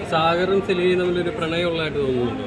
സാഗറും സെലീനും തമ്മിലൊരു പ്രണയമുള്ളതായിട്ട് തോന്നുന്നുണ്ടോ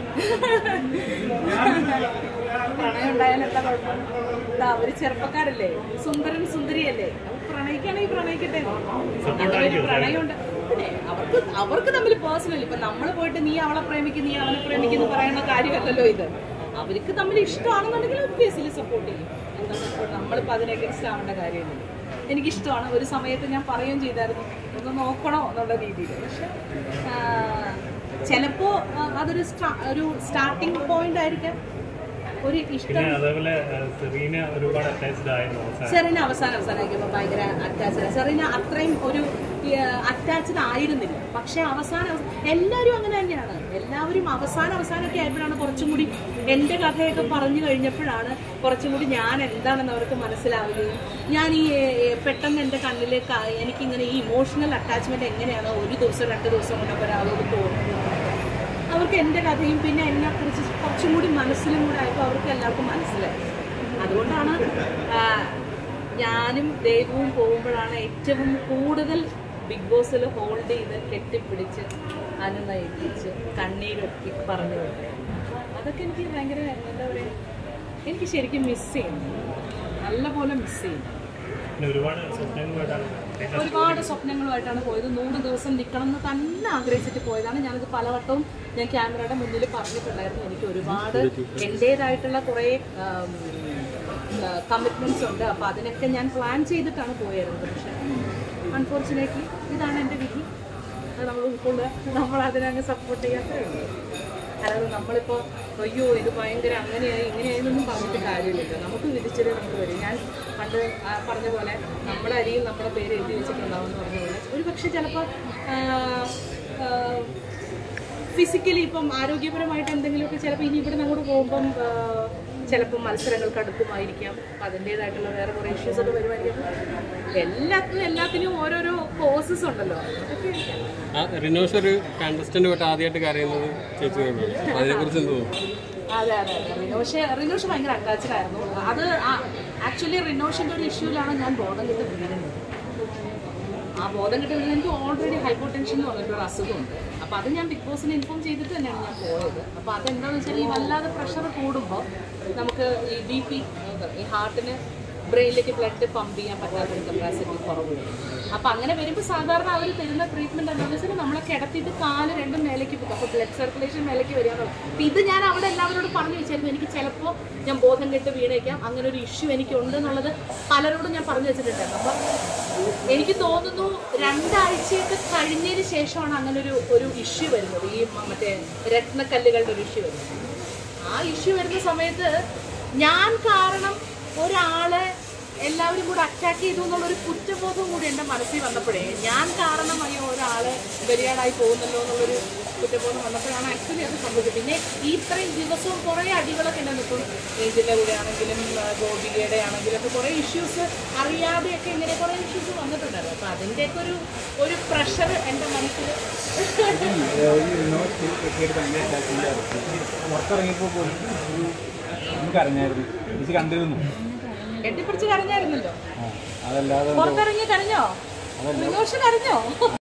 പ്രണയം ഉണ്ടായാൽ എന്താ കുഴപ്പം ഇതാ അവര് ചെറുപ്പക്കാരല്ലേ സുന്ദരൻ സുന്ദരിയല്ലേ അവർ പ്രണയിക്കുകയാണെങ്കിൽ പ്രണയിക്കട്ടെ അതിലൊരു പ്രണയമുണ്ട് പിന്നെ അവർക്ക് അവർക്ക് തമ്മിൽ പേഴ്സണൽ ഇപ്പൊ നമ്മൾ പോയിട്ട് നീ അവളെ പ്രേമിക്കും നീ അവനെ പ്രേമിക്കുന്നു പറയുന്ന കാര്യമല്ലല്ലോ ഇത് അവർക്ക് തമ്മിൽ ഇഷ്ടമാണെന്നുണ്ടെങ്കിൽ ഒബ്വിയസ്ലി സപ്പോർട്ട് ചെയ്യും എന്താ സപ്പോർട്ട് നമ്മളിപ്പോൾ അതിനെ അഗൻസ്റ്റ് ആവേണ്ട കാര്യമില്ല എനിക്കിഷ്ടമാണ് ഒരു സമയത്ത് ഞാൻ പറയുകയും ചെയ്തായിരുന്നു ഒന്ന് നോക്കണോ എന്നുള്ള രീതിയിൽ പക്ഷെ ചിലപ്പോൾ അതൊരു സ്റ്റാ- ഒരു സ്റ്റാർട്ടിങ് പോയിന്റ് ആയിരിക്കാം ഒരു ഇഷ്ടം പിന്നെ അതേപോലെ ആ, സെറീന ഒരുപാട് അറ്റാച്ച്ഡ് ആയിരുന്നു അവസാനം സെറീന അവസാനം അവസാനമാക്കിയപ്പോൾ ഭയങ്കര അറ്റാച്ച്ഡ് സെറീന അത്രയും ഒരു അറ്റാച്ച്ഡ് ആയിരുന്നില്ല പക്ഷെ അവസാനം അവസ- എല്ലാവരും അങ്ങനെ തന്നെയാണ് എല്ലാവരും അവസാനം അവസാനമൊക്കെ ആയപ്പോഴാണ് കുറച്ചും കൂടി എൻ്റെ കഥയൊക്കെ പറഞ്ഞു കഴിഞ്ഞപ്പോഴാണ് കുറച്ചും കൂടി ഞാൻ എന്താണെന്ന് അവർക്ക് മനസ്സിലാവുകയും ഞാൻ ഈ ഏ, ഏ, പെട്ടെന്ന് എൻ്റെ കണ്ണിൽ ക- എനിക്കിങ്ങനെ ഈ ഇമോഷണൽ അറ്റാച്ച്മെന്റ് എങ്ങനെയാണ് ഒരു ദിവസം രണ്ട് ദിവസം കൊണ്ടൊക്കെ ഒരാളോട് തോന്നുന്നത് അവർക്ക് എൻ്റെ കഥയും പിന്നെ എന്നെ കുറിച്ച് കുറച്ചും കൂടി മനസ്സിലും കൂടെ ആയപ്പോൾ അവർക്ക് എല്ലാവർക്കും മനസ്സിലായി അതുകൊണ്ടാണ് ആ, ഞാനും ദേവവും പോകുമ്പോഴാണ് ഏറ്റവും കൂടുതൽ ബിഗ് ബോസിൽ ഹോൾഡ് ചെയ്ത് കെട്ടിപ്പിടിച്ച് അനുനയിപ്പിച്ച് കണ്ണീരൊട്ടി പറഞ്ഞു വിട്ടത്. അതൊക്കെ എനിക്ക് ഭയങ്കര എന്താ പറയുക എനിക്ക് ശരിക്കും മിസ് ചെയ്യുന്നു നല്ലപോലെ മിസ് ചെയ്യുന്നു പിന്നെ ഒരുപാട് സ്വപ്നങ്ങളുമായിട്ടാണ് ഒരുപാട് സ്വപ്നങ്ങളുമായിട്ടാണ് പോയത് നൂറ് ദിവസം നിൽക്കണം എന്ന് തന്നെ ആഗ്രഹിച്ചിട്ട് പോയതാണ് ഞാനത് പലവട്ടവും ഞാൻ ക്യാമറയുടെ മുന്നിൽ പറഞ്ഞിട്ടുണ്ടായിരുന്നു എനിക്ക് ഒരുപാട് എൻ്റേതായിട്ടുള്ള കുറേ കമ്മിറ്റ്മെൻറ്റ്സ് ഉണ്ട് അപ്പോൾ അതിനൊക്കെ ഞാൻ പ്ലാൻ ചെയ്തിട്ടാണ് പോയിരുന്നത് പക്ഷേ അൺഫോർച്ചുനേറ്റ്ലി ഇതാണ് എൻ്റെ വിധി അത് നമ്മൾ ഉൾക്കൊള്ളുക നമ്മൾ അതിനങ്ങ് സപ്പോർട്ട് ചെയ്യാത്തേ ഉള്ളൂ അല്ലാതെ നമ്മളിപ്പോൾ അയ്യോ ഇത് ഭയങ്കര അങ്ങനെയായി ഇങ്ങനെയായെന്നൊന്നും പറഞ്ഞിട്ട് കാര്യമില്ലല്ലോ നമുക്ക് വിധിച്ചത് നമുക്ക് വരും ഞാൻ പണ്ട് ആ പറഞ്ഞ പോലെ നമ്മുടെ അരിയിൽ നമ്മുടെ പേര് എഴുതി വെച്ചിട്ടുണ്ടാവും എന്ന് പറഞ്ഞ പോലെ ഒരു പക്ഷേ ചിലപ്പോൾ ഫിസിക്കലി ഇപ്പം ആരോഗ്യപരമായിട്ട് എന്തെങ്കിലുമൊക്കെ ചിലപ്പോൾ ഇനി ഇവിടെ അങ്ങോട്ട് പോകുമ്പം ആ, ചിലപ്പോൾ മത്സരങ്ങൾക്ക് അടുക്കുമായിരിക്കാം അപ്പം അതിൻ്റേതായിട്ടുള്ള വേറെ കുറേ ഇഷ്യൂസ് ഒക്കെ വരുമായിരിക്കും എല്ലാത്തിനും എല്ലാത്തിനും ഓരോരോ കോഴ്സസ് ഉണ്ടല്ലോ അതൊക്കെ ആയിരിക്കാം. ആ റിനോഷ് ഒരു കണ്ടസ്റ്റന്റ് പോയിട്ട് ആദ്യമായിട്ട് കരയുന്നത് ചേച്ചി കണ്ടു അതിനെക്കുറിച്ച് എന്ത് തോന്നുന്നു അതെ അതെ അതെ റിനോഷ് റിനോഷ് ഭയങ്കര അറ്റാച്ച്ഡ് ആയിരുന്നു അത് ആക്ച്വലി റിനോഷിന്റെ ഒരു ഇഷ്യൂലാണ് ഞാൻ ബോധം കിട്ട് വീഴുന്നത് ആ ബോധം കിട്ടി വീഴുന്നത് എനിക്ക് ഓൾറെഡി ഹൈപ്പോ ടെൻഷൻ എന്ന് പറഞ്ഞിട്ട് ഒരു അസുഖമുണ്ട് അപ്പോൾ അത് ഞാൻ ബിഗ് ബോസിനെ ഇൻഫോം ചെയ്തിട്ട് തന്നെയാണ് ഞാൻ പോയത് അപ്പോൾ അതെന്താണെന്ന് വെച്ചാൽ ഈ വല്ലാതെ പ്രഷർ കൂടുമ്പോൾ നമുക്ക് ഈ ബി പി ഈ ഹാർട്ടിന് ബ്രെയിനിലേക്ക് ബ്ലഡ് പമ്പ് ചെയ്യാൻ പറ്റാത്തൊരു കപ്പാസിറ്റി കുറവ് വരും അപ്പം അങ്ങനെ വരുമ്പോൾ സാധാരണ അവർ തരുന്ന ട്രീറ്റ്മെൻറ്റ് എന്താണെന്ന് വെച്ചാൽ നമ്മളെ കിടത്തിയിട്ട് കാല് രണ്ടും മേലേക്ക് പോകും അപ്പോൾ ബ്ലഡ് സർക്കുലേഷൻ മേലേക്ക് വരികയാണല്ലോ അപ്പം ഇത് ഞാൻ അവിടെ എല്ലാവരോടും പറഞ്ഞു വെച്ചായിരുന്നു എനിക്ക് ചിലപ്പോൾ ഞാൻ ബോധം കെട്ട് വീണേക്കാം അങ്ങനെ ഒരു ഇഷ്യൂ എനിക്ക് ഉണ്ടെന്നുള്ളത് പലരോടും ഞാൻ പറഞ്ഞു വെച്ചിട്ടുണ്ടായിരുന്നു അപ്പം എനിക്ക് തോന്നുന്നു രണ്ടാഴ്ചയൊക്കെ കഴിഞ്ഞതിന് ശേഷമാണ് അങ്ങനെ ഒരു ഒരു ഇഷ്യൂ വരുന്നത് ഈ മ- മറ്റേ രത്നക്കല്ലുകളുടെ ഒരു ഇഷ്യൂ വരുന്നത് ആ ഇഷ്യൂ വരുന്ന സമയത്ത് ഞാൻ കാരണം ഒരാളെ എല്ലാവരും കൂടെ അറ്റാക്ക് ചെയ്തു എന്നുള്ളൊരു കുറ്റബോധം കൂടി എൻ്റെ മനസ്സിൽ വന്നപ്പോഴേ ഞാൻ കാരണം അയ്യോ ഒരാളെ ബലിയാടായി പോകുന്നല്ലോ എന്നുള്ളൊരു കുറ്റബോധം വന്നപ്പോഴാണ് ആക്ച്വലി അത് സംഭവിച്ചത് പിന്നെ ഈ ഇത്രയും ദിവസവും കുറേ അടികളൊക്കെ ഉണ്ടായിരുന്നു ഇപ്പം ഏജിൻ്റെ കൂടെ ആണെങ്കിലും ആ, ഗോപികയുടെ ആണെങ്കിലും ഒക്കെ കുറേ ഇഷ്യൂസ് അറിയാതെയൊക്കെ ഇങ്ങനെ കുറേ ഇഷ്യൂസ് വന്നിട്ടുണ്ടായിരുന്നു അപ്പോൾ അതിൻ്റെയൊക്കെ ഒരു ഒരു പ്രഷർ എൻ്റെ മനസ്സിൽ പുറത്തിറങ്ങിയപ്പോൾ പോലും ഒരു നമുക്ക് അറിഞ്ഞായിരുന്നു ചേച്ചി കണ്ടിരുന്നു കെട്ടിപ്പിടിച്ച് കരഞ്ഞായിരുന്നല്ലോ ആ അതല്ലാതെ പുറത്തിറങ്ങി കരഞ്ഞോ വിനോഷ് കരഞ്ഞോ